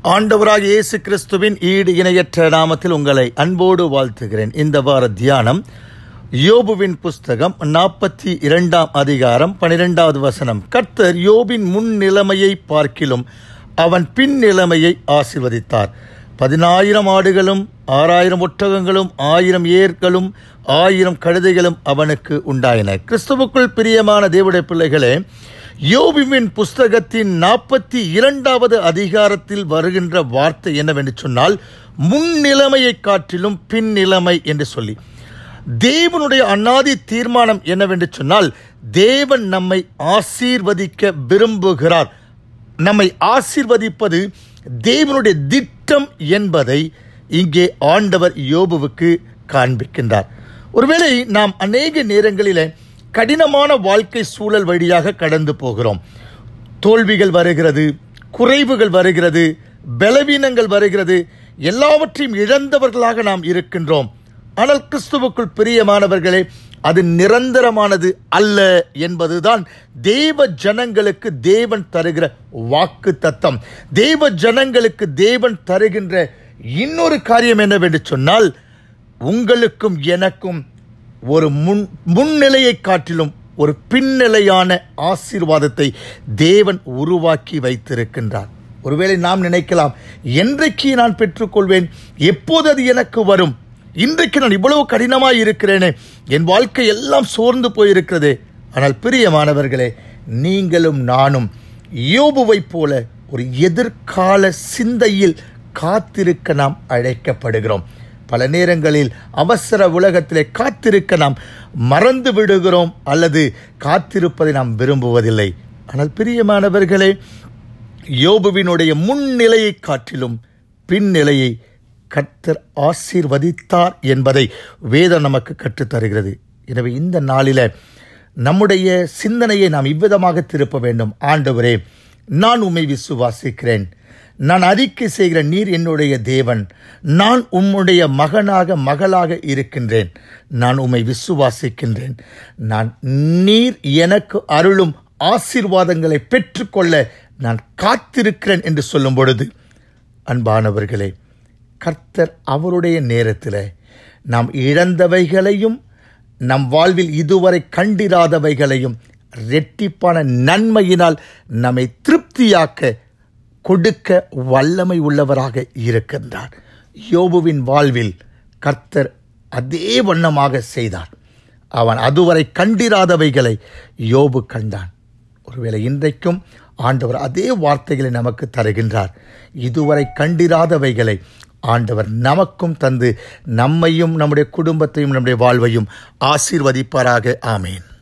ஆண்டவராக இயேசு கிறிஸ்துவின் ஈடு இணையற்ற நாமத்தில் உங்களை அன்போடு வாழ்த்துகிறேன் இந்த வார தியானம் யோபுவின் புஸ்தகம் நாற்பத்தி இரண்டாம் அதிகாரம் பனிரெண்டாவது வசனம் கர்த்தர் யோபின் முன் நிலைமையை பார்க்கிலும் அவன் பின் நிலைமையை ஆசிர்வதித்தார் பதினாயிரம் ஆடுகளும் ஆறாயிரம் ஒட்டகங்களும் ஆயிரம் ஏர்களும் ஆயிரம் கழுதைகளும் அவனுக்கு உண்டாயின கிறிஸ்துவுக்குள் பிரியமான தேவடைய பிள்ளைகளே யோபுவின் புஸ்தகத்தின் நாற்பத்தி இரண்டாவது அதிகாரத்தில் வருகின்ற வார்த்தை என்னவென்று சொன்னால் முன் நிலைமையை காட்டிலும் பின் நிலைமை என்று சொல்லி தேவனுடைய அநாதி தீர்மானம் என்னவென்று சொன்னால் தேவன் நம்மை ஆசீர்வதிக்க விரும்புகிறார் நம்மை ஆசீர்வதிப்பது தேவனுடைய திட்டம் என்பதை இங்கே ஆண்டவர் யோபுவுக்கு காண்பிக்கின்றார் ஒருவேளை நாம் அநேக நேரங்களிலே கடினமான வாழ்க்கை சூழல் வழியாக கடந்து போகிறோம் தோல்விகள் வருகிறது குறைவுகள் வருகிறது பலவீனங்கள் வருகிறது எல்லாவற்றையும் இழந்தவர்களாக நாம் இருக்கின்றோம் ஆனால் கிறிஸ்துவுக்குள் பிரியமானவர்களே அது நிரந்தரமானது அல்ல என்பதுதான் தேவ ஜனங்களுக்கு தேவன் தருகிற வாக்கு தத்தம் தேவ ஜனங்களுக்கு தேவன் தருகின்ற இன்னொரு காரியம் என்னவென்று சொன்னால் உங்களுக்கும் எனக்கும் ஒரு முன் முன்னிலையை காட்டிலும் ஒரு பின்னிலையான ஆசீர்வாதத்தை தேவன் உருவாக்கி வைத்திருக்கின்றார் ஒருவேளை நாம் நினைக்கலாம் என்றைக்கு நான் பெற்றுக்கொள்வேன் எப்போது அது எனக்கு வரும் இன்றைக்கு நான் இவ்வளவு கடினமாய் இருக்கிறேனே என் வாழ்க்கை எல்லாம் சோர்ந்து போயிருக்கிறது ஆனால் பிரியமானவர்களே நீங்களும் நானும் யோபுவைப் போல ஒரு எதிர்கால சிந்தையில் காத்திருக்க நாம் அழைக்கப்படுகிறோம் பல நேரங்களில் அவசர உலகத்திலே காத்திருக்க நாம் மறந்து விடுகிறோம் அல்லது காத்திருப்பதை நாம் விரும்புவதில்லை ஆனால் பிரியமானவர்களே யோபுவினுடைய முன்னிலையை காட்டிலும் பின்னிலையை கர்த்தர் ஆசீர்வதித்தார் என்பதை வேதம் நமக்கு கற்றுத்தருகிறது எனவே இந்த நாளில நம்முடைய சிந்தனையை நாம் இவ்விதமாக திருப்ப வேண்டும் ஆண்டவரே நான் உம்மை விசுவாசிக்கிறேன் நான் அறிக்கை செய்கிற நீர் என்னுடைய தேவன் நான் உம்முடைய மகனாக மகளாக இருக்கின்றேன் நான் உம்மை விசுவாசிக்கின்றேன் நான் நீர் எனக்கு அருளும் ஆசீர்வாதங்களை பெற்றுக்கொள்ள நான் காத்திருக்கிறேன் என்று சொல்லும் பொழுது அன்பானவர்களே கர்த்தர் அவருடைய நேரத்தில் நாம் இழந்தவைகளையும் நம் வாழ்வில் இதுவரை கண்டிராதவைகளையும் ரெட்டிப்பான நன்மையினால் நம்மை திருப்தியாக்க கொடுக்க வல்லமை உள்ளவராக இருக்கின்றார் யோபுவின் வாழ்வில் கர்த்தர் அதே வண்ணமாக செய்தார் அவன் அதுவரை கண்டிராதவைகளை யோபு கண்டான் ஒருவேளை இன்றைக்கும் ஆண்டவர் அதே வார்த்தைகளை நமக்கு தருகின்றார் இதுவரை கண்டிராதவைகளை ஆண்டவர் நமக்கும் தந்து நம்மையும் நம்முடைய குடும்பத்தையும் நம்முடைய வாழ்வையும் ஆசீர்வதிப்பாராக ஆமேன்